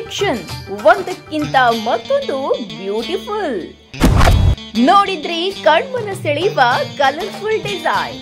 collection ಒಂದಕ್ಕಿಂತ ಮತ್ತೊಂದು beautiful ನೋಡಿದ್ರಿ ಕಣ್ಮನ ಸೆಳೆಯುವ ಕಲರ್ಫುಲ್ ಡಿಸೈನ್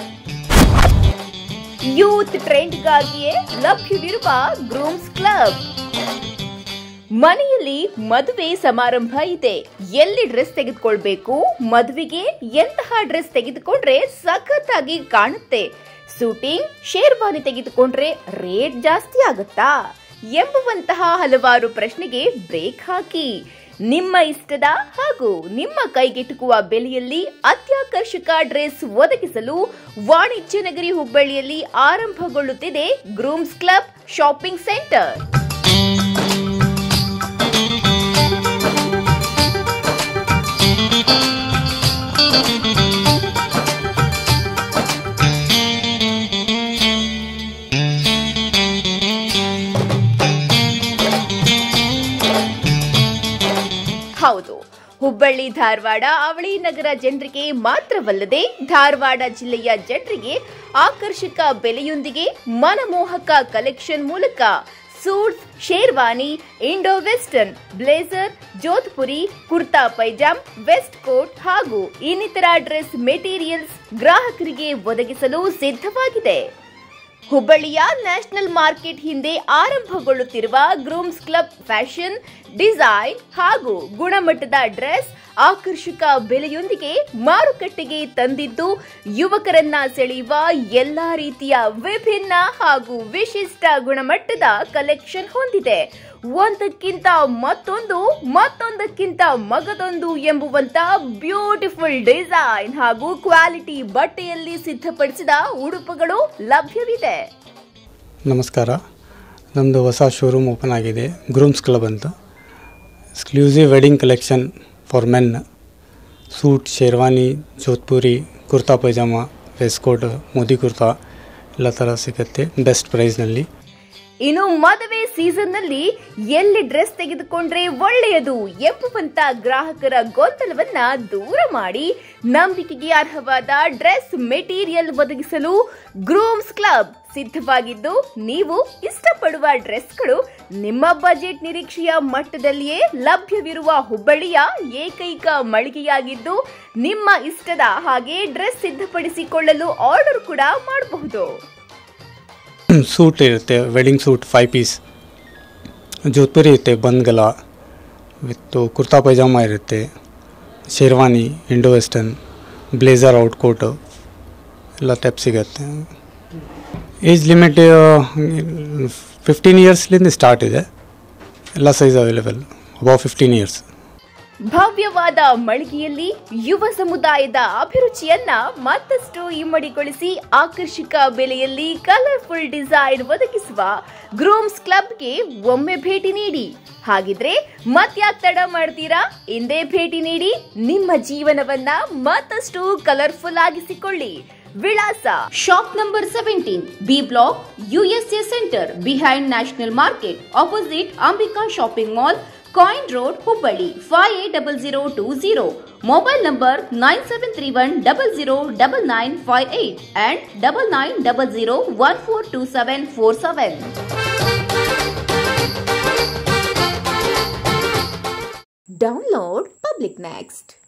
ಯೂತ್ ಟ್ರೆಂಡ್ಗಾಗಿಯೇ ಲಭ್ಯವಿರುವ ಗ್ರೂಮ್ಸ್ ಕ್ಲಬ್ ಮನೆಯಲ್ಲಿ ಮದುವೆ ಸಮಾರಂಭ ಇದೆ ಎಲ್ಲಿ ಡ್ರೆಸ್ ತೆಗೆದುಕೊಳ್ಬೇಕು ಮದುವೆಗೆ ಎಂತಹ ಡ್ರೆಸ್ ತೆಗೆದುಕೊಂಡ್ರೆ ಸಖತ್ತಾಗಿ ಕಾಣುತ್ತೆ ಸೂಟಿಂಗ್ ಶೇರ್ವಾನಿ ತೆಗೆದುಕೊಂಡ್ರೆ ರೇಟ್ ಜಾಸ್ತಿ ಆಗುತ್ತಾ ಎಂಬುವಂತಹ ಹಲವಾರು ಪ್ರಶ್ನೆಗೆ ಬ್ರೇಕ್ ಹಾಕಿ ನಿಮ್ಮ ಇಷ್ಟದ ಹಾಗೂ ನಿಮ್ಮ ಕೈಗೆಟುಕುವ ಬೆಲೆಯಲ್ಲಿ ಅತ್ಯಾಕರ್ಷಕ ಡ್ರೆಸ್ ಒದಗಿಸಲು ವಾಣಿಜ್ಯ ನಗರಿ ಹುಬ್ಬಳ್ಳಿಯಲ್ಲಿ ಆರಂಭಗೊಳ್ಳುತ್ತಿದೆ ಗ್ರೂಮ್ಸ್ ಕ್ಲಬ್ ಶಾಪಿಂಗ್ ಸೆಂಟರ್ ಹೌದು ಹುಬ್ಬಳ್ಳಿ ಧಾರವಾಡ ಅವಳಿ ನಗರ ಜನರಿಗೆ ಮಾತ್ರವಲ್ಲದೆ ಧಾರವಾಡ ಜಿಲ್ಲೆಯ ಜನರಿಗೆ ಆಕರ್ಷಕ ಬೆಲೆಯೊಂದಿಗೆ ಮನಮೋಹಕ ಕಲೆಕ್ಷನ್ ಮೂಲಕ suits sherwani Indo western blazer Jodhpuri kurta pyjama vest coat ಹಾಗೂ ಇನ್ನಿತರ ಡ್ರೆಸ್ ಮೆಟೀರಿಯಲ್ಸ್ ಗ್ರಾಹಕರಿಗೆ ಒದಗಿಸಲು ಸಿದ್ಧವಾಗಿದೆ ಹುಬ್ಬಳ್ಳಿಯ ನ್ಯಾಷನಲ್ ಮಾರ್ಕೆಟ್ ಹಿಂದೆ ಆರಂಭಗೊಳ್ಳುತ್ತಿರುವ ಗ್ರೂಮ್ಸ್ ಕ್ಲಬ್ ಫ್ಯಾಷನ್ ಡಿಸೈನ್ ಹಾಗೂ ಗುಣಮಟ್ಟದ ಡ್ರೆಸ್ ಆಕರ್ಷಕ ಬೆಲೆಯೊಂದಿಗೆ ಮಾರುಕಟ್ಟೆಗೆ ತಂದಿದ್ದು ಯುವಕರನ್ನ ಸೆಳೆಯುವ ಎಲ್ಲಾ ರೀತಿಯ ವಿಭಿನ್ನ ಹಾಗೂ ವಿಶಿಷ್ಟ ಗುಣಮಟ್ಟದ ಕಲೆಕ್ಷನ್ ಹೊಂದಿದೆ ಒಂದಕ್ಕಿಂತ ಮತ್ತೊಂದು ಮತ್ತೊಂದಕ್ಕಿಂತ ಮಗದೊಂದು ಎಂಬುವಂತ ಬ್ಯೂಟಿಫುಲ್ ಡಿಸೈನ್ ಹಾಗೂ ಕ್ವಾಲಿಟಿ ಬಟ್ಟೆಯಲ್ಲಿ ಸಿದ್ಧಪಡಿಸಿದ ಉಡುಪುಗಳು ಲಭ್ಯವಿದೆ ನಮಸ್ಕಾರ ನಮ್ಮದು ಹೊಸ ಶೋರೂಮ್ ಓಪನ್ ಆಗಿದೆ ಗ್ರೂಮ್ಸ್ ಕ್ಲಬ್ ಅಂತ exclusive wedding collection for men suit sherwani Jodhpuri kurta pyjama vest coat Modi kurta ಎಲ್ಲ ಥರ ಸಿಗುತ್ತೆ ಬೆಸ್ಟ್ ಪ್ರೈಸ್ನಲ್ಲಿ ಇನ್ನು ಮದುವೆ ಸೀಸನ್ನಲ್ಲಿ ಎಲ್ಲಿ ಡ್ರೆಸ್ ತೆಗೆದುಕೊಂಡ್ರೆ ಒಳ್ಳೆಯದು ಎಂಬುವಂತ ಗ್ರಾಹಕರ ಗೊಂದಲವನ್ನ ದೂರ ಮಾಡಿ ನಂಬಿಕೆಗೆ ಅರ್ಹವಾದ ಡ್ರೆಸ್ ಮೆಟೀರಿಯಲ್ ಒದಗಿಸಲು ಗ್ರೂಮ್ಸ್ ಕ್ಲಬ್ ಸಿದ್ಧವಾಗಿದ್ದು ನೀವು ಇಷ್ಟಪಡುವ ಡ್ರೆಸ್ಗಳು ನಿಮ್ಮ ಬಜೆಟ್ ನಿರೀಕ್ಷೆಯ ಮಟ್ಟದಲ್ಲಿಯೇ ಲಭ್ಯವಿರುವ ಹುಬ್ಬಳ್ಳಿಯ ಏಕೈಕ ಮಳಿಗೆಯಾಗಿದ್ದು ನಿಮ್ಮ ಇಷ್ಟದ ಹಾಗೆ ಡ್ರೆಸ್ ಸಿದ್ಧಪಡಿಸಿಕೊಳ್ಳಲು ಆರ್ಡರ್ ಕೂಡ ಮಾಡಬಹುದು ಸೂಟ್ ಇರುತ್ತೆ wedding suit five piece Jodhpuri ಇರುತ್ತೆ ಬಂದ್ಗಲ ವಿತ್ತು ಕುರ್ತಾ ಪೈಜಾಮ ಇರುತ್ತೆ sherwani Indo western blazer out coat ಎಲ್ಲ ಟೈಪ್ ಸಿಗುತ್ತೆ ಏಜ್ ಲಿಮಿಟ್ ಫಿಫ್ಟೀನ್ ಇಯರ್ಸ್ಲಿಂದ ಸ್ಟಾರ್ಟ್ ಇದೆ ಎಲ್ಲ size available above fifteen years ಭವ್ಯವಾದ ಮಳಿಗೆಯಲ್ಲಿ ಯುವ ಸಮುದಾಯದ ಅಭಿರುಚಿಯನ್ನ ಮತ್ತಷ್ಟು ಇಮ್ಮಡಿಗೊಳಿಸಿ ಆಕರ್ಷಕ ಬೆಲೆಯಲ್ಲಿ ಕಲರ್ಫುಲ್ ಡಿಸೈನ್ ಒದಗಿಸುವ ಗ್ರೂಮ್ಸ್ ಕ್ಲಬ್ಗೆ ಒಮ್ಮೆ ಭೇಟಿ ನೀಡಿ ಹಾಗಿದ್ರೆ ಮತ್ಯಾಕ್ ತಡ ಮಾಡ್ತೀರಾ ಹಿಂದೆ ಭೇಟಿ ನೀಡಿ ನಿಮ್ಮ ಜೀವನವನ್ನ ಮತ್ತಷ್ಟು ಕಲರ್ಫುಲ್ ಆಗಿಸಿಕೊಳ್ಳಿ ವಿಳಾಸ shop number seventeen B block USA centre behind national market opposite Ambika shopping mall coin road Hubballi five eight double zero two zero mobile number nine seven three one double zero double nine five eight and double nine double zero one four two seven four seven download public next